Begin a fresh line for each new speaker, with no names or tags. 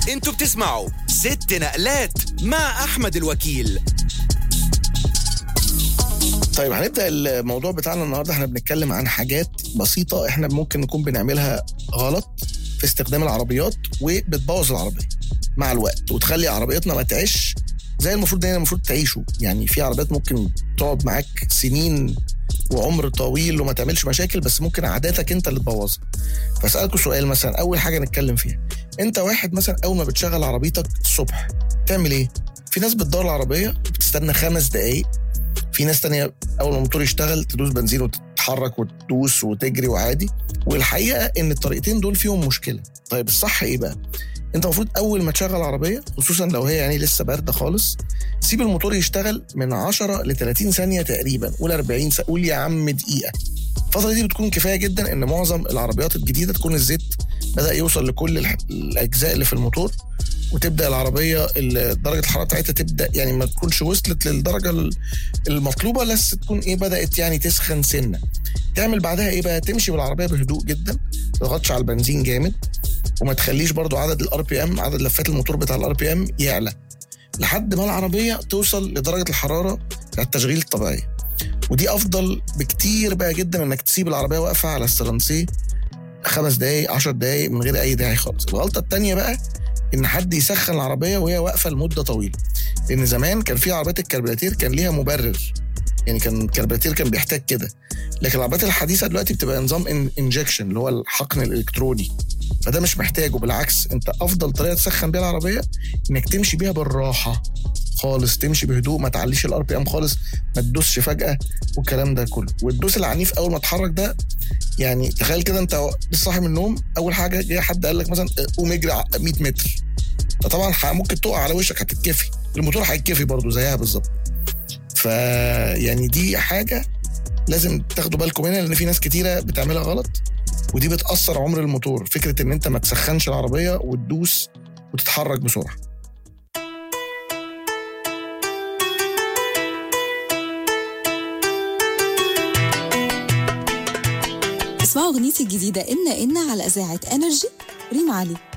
انتوا بتسمعوا ست نقلات مع احمد الوكيل
طيب هنبدا الموضوع بتاعنا النهارده احنا بنتكلم عن حاجات بسيطه احنا ممكن نكون بنعملها غلط في استخدام العربيات وبتبوظ العربيه مع الوقت وتخلي عربيتنا ما تعيش زي المفروض ان المفروض تعيشوا يعني في عربيات ممكن تقعد معاك سنين وعمر طويل وما تعملش مشاكل بس ممكن عاداتك انت اللي تبوظها فاسالكوا سؤال مثلا اول حاجه نتكلم فيها انت واحد مثلا اول ما بتشغل عربيتك الصبح تعمل ايه في ناس بتدور العربيه بتستنى خمس دقايق في ناس تانية اول ما الموتور يشتغل تدوس بنزين وتتحرك وتدوس وتجري وعادي والحقيقه ان الطريقتين دول فيهم مشكله طيب الصح ايه بقى انت المفروض اول ما تشغل عربيه خصوصا لو هي يعني لسه بارده خالص سيب الموتور يشتغل من 10 ل 30 ثانيه تقريبا قول 40 ثانيه قول يا عم دقيقه الفتره دي بتكون كفايه جدا ان معظم العربيات الجديده تكون الزيت بدا يوصل لكل الح- الاجزاء اللي في الموتور وتبدا العربيه ال- درجه الحراره بتاعتها تبدا يعني ما تكونش وصلت للدرجه ال- المطلوبه بس تكون ايه بدات يعني تسخن سنه تعمل بعدها ايه بقى تمشي بالعربيه بهدوء جدا ما تضغطش على البنزين جامد وما تخليش برضو عدد الار بي ام عدد لفات الموتور بتاع الار بي ام يعلى لحد ما العربيه توصل لدرجه الحراره بتاع التشغيل الطبيعيه ودي افضل بكتير بقى جدا انك تسيب العربيه واقفه على السلانسيه خمس دقايق عشر دقايق من غير اي داعي خالص الغلطه التانية بقى ان حد يسخن العربيه وهي واقفه لمده طويله لان زمان كان في عربيات الكربراتير كان ليها مبرر يعني كان الكربراتير كان بيحتاج كده لكن العربيات الحديثه دلوقتي بتبقى نظام انجكشن اللي هو الحقن الالكتروني فده مش محتاجه بالعكس انت افضل طريقه تسخن بيها العربيه انك تمشي بيها بالراحه خالص تمشي بهدوء ما تعليش الار بي ام خالص ما تدوسش فجاه والكلام ده كله والدوس العنيف اول ما تتحرك ده يعني تخيل كده انت لسه صاحي من النوم اول حاجه جه حد قال لك مثلا قوم اجري ع- 100 متر فطبعا ح- ممكن تقع على وشك هتتكفي الموتور هيتكفي برضه زيها بالظبط ف يعني دي حاجه لازم تاخدوا بالكم منها لان في ناس كتيره بتعملها غلط ودي بتاثر عمر الموتور فكره ان انت ما تسخنش العربيه وتدوس وتتحرك بسرعه
اسمعوا اغنيتي الجديدة إن إن على إذاعة انرجي ريم علي